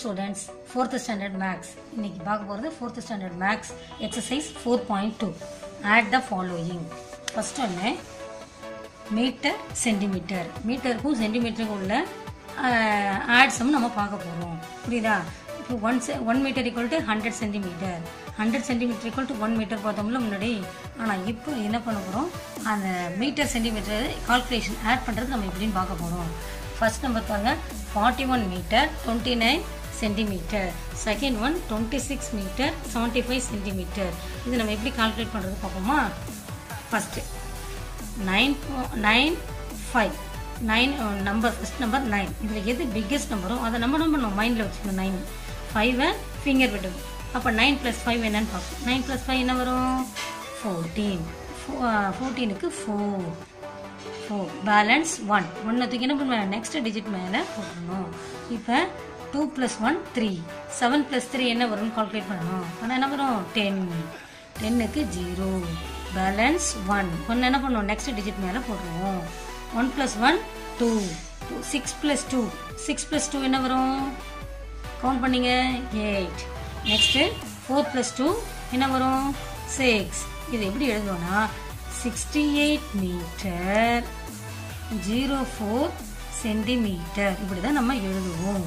students fourth standard maths இன்னைக்கு பார்க்க போகிறது fourth standard maths exercise four point two add the following first ஒன்று metre centimetre மீட்டருக்கும் சென்டிமீட்டருக்கும் உள்ள ஆட்ஸும் நம்ம பார்க்க போகிறோம் புரியுதா இப்போ ஒன் செ one metre equal to hundred centimetre hundred centimetre equal to one metre பார்த்தோம்ல முன்னாடி ஆனால் இப்போ என்ன பண்ண போகிறோம் அந்த மீட்டர் சென்டிமீட்டர் கால்குலேஷன் ஆட் பண்ணுறது நம்ம எப்படின்னு பார்க்க போகிறோம் ஃபர்ஸ்ட் நம்பர் பாருங்க forty one metre twenty nine centimetre second one twenty six metre seventy five centimetre இது நம்ம எப்படி கால்குலேட் பண்ணுறது பார்ப்போமா first nine nine five nine number first number nine இதில் எது பிக்கெஸ்ட் நம்பரோ அதை நம்ம நம்ம நம்ம மைண்டில் வச்சுக்கணும் நைன் ஃபைவை ஃபிங்கர் விடணும் அப்போ நைன் ப்ளஸ் ஃபைவ் என்னன்னு பார்ப்போம் நைன் ப்ளஸ் ஃபைவ் என்ன வரும் ஃபோர்டீன் ஃபோர்டீனுக்கு ஃபோர் ஃபோர் பேலன்ஸ் ஒன் ஒன்றை தூக்கி என்ன பண்ணுவேன் நெக்ஸ்ட் டிஜிட் மேலே போடணும் இப்போ two plus one three seven plus three என்ன வரும்னு கால்குலேட் பண்ணணும் ஆனால் என்ன வரும் டென் டென்னுக்கு ஜீரோ பேலன்ஸ் ஒன் ஒன்று என்ன பண்ணுவோம் நெக்ஸ்ட் டிஜிட் மேலே போடுவோம் one plus one two two six plus two six plus two என்ன வரும் கவுண்ட் பண்ணீங்க eight next four plus two என்ன வரும் சிக்ஸ் இது எப்படி எழுதுவோம்னா sixty eight metre zero four centimetre இப்படி தான் நம்ம எழுதுவோம்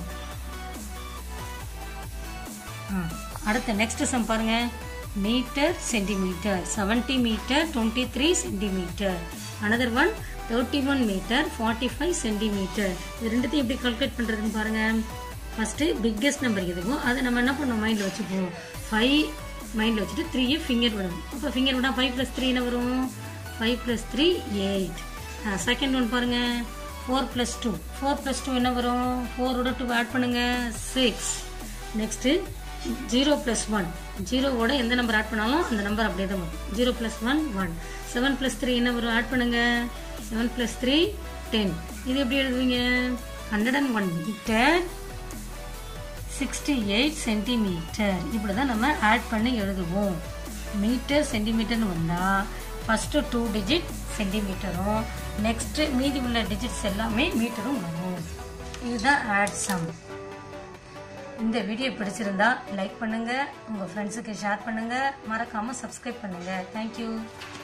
அடுத்த நெக்ஸ்ட் சம் பாருங்க metre centimetre seventy metre twenty three centimetre another one thirty one metre forty five centimetre இது ரெண்டுத்தையும் எப்படி கால்குலேட் பண்ணுறதுன்னு பாருங்க ஃபஸ்ட்டு பிக்கெஸ்ட் நம்பர் எதுவோ அதை நம்ம என்ன பண்ணோம் மைண்டில் வச்சுப்போம் ஃபைவ் மைண்டில் வச்சுட்டு த்ரீயை ஃபிங்கர் விடணும் அப்போ ஃபிங்கர் விடா ஃபைவ் ப்ளஸ் த்ரீ என்ன வரும் five plus three eight second one பாருங்க four plus two four plus two என்ன வரும் ஃபோரோட டூ ஆட் பண்ணுங்க six next zero plus one ஜீரோவோட எந்த நம்பர் ஆட் பண்ணாலும் அந்த நம்பர் அப்படியே தான் வரும் zero plus one one seven plus three என்ன வரும் ஆட் பண்ணுங்க செவன் ப்ளஸ் த்ரீ டென் இது எப்படி எழுதுவீங்க hundred and one metre sixty eight centimetre இப்படி தான் நம்ம ஆட் பண்ணி எழுதுவோம் மீட்டர் சென்டிமீட்டர்னு வந்தால் ஃபஸ்ட்டு டூ டிஜிட் சென்டிமீட்டரும் நெக்ஸ்ட்டு மீதி உள்ள டிஜிட்ஸ் எல்லாமே மீட்டரும் வரும் இதுதான் ஆட் சம் இந்த வீடியோ பிடிச்சிருந்தா லைக் பண்ணுங்க உங்க ஃப்ரெண்ட்ஸுக்கு ஷேர் பண்ணுங்க மறக்காம சப்ஸ்கிரைப் பண்ணுங்க தேங்க்யூ